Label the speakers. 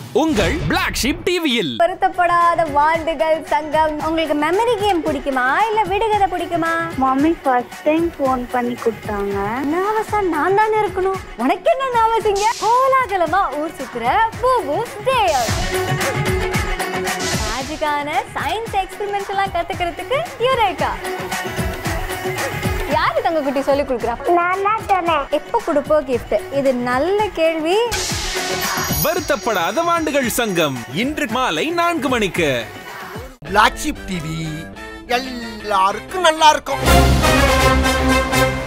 Speaker 1: உங்கள் black ship டிவியில்
Speaker 2: வருத்தப்படாத வாண்டுகள் சங்கம் உங்களுக்கு மெமரி கேம் பிடிக்குமா இல்ல விடுகதை பிடிக்குமா
Speaker 3: மம்மி ஃபர்ஸ்ட் டைம் ஃபோன் பண்ணி கொடுத்தாங்க
Speaker 2: நர்வஸா நான் தானே இருக்கணும் உனக்கு என்ன நர்வஸிங்க கோலாகலமா ஊர் சுத்துற பூபூஸ் டேல் மேஜிக்கான சயின்ஸ் எக்ஸ்பெரிமெண்ட்ஸ் எல்லாம் கத்துக்கிறதுக்கு யூரேக்கா யாரு தங்க குட்டி சொல்லி கொடுக்குறா
Speaker 3: நான் தான் சொன்னேன்
Speaker 2: எப்போ கொடுப்போம் gift இது நல்ல கேள்வி
Speaker 1: வருத்தப்படாத வாண்டுகள் சங்கம் இன்று மாலை நான்கு மணிக்கு
Speaker 4: பிளாக் ஷிப் டிவி எல்லாருக்கும் நல்லா இருக்கும்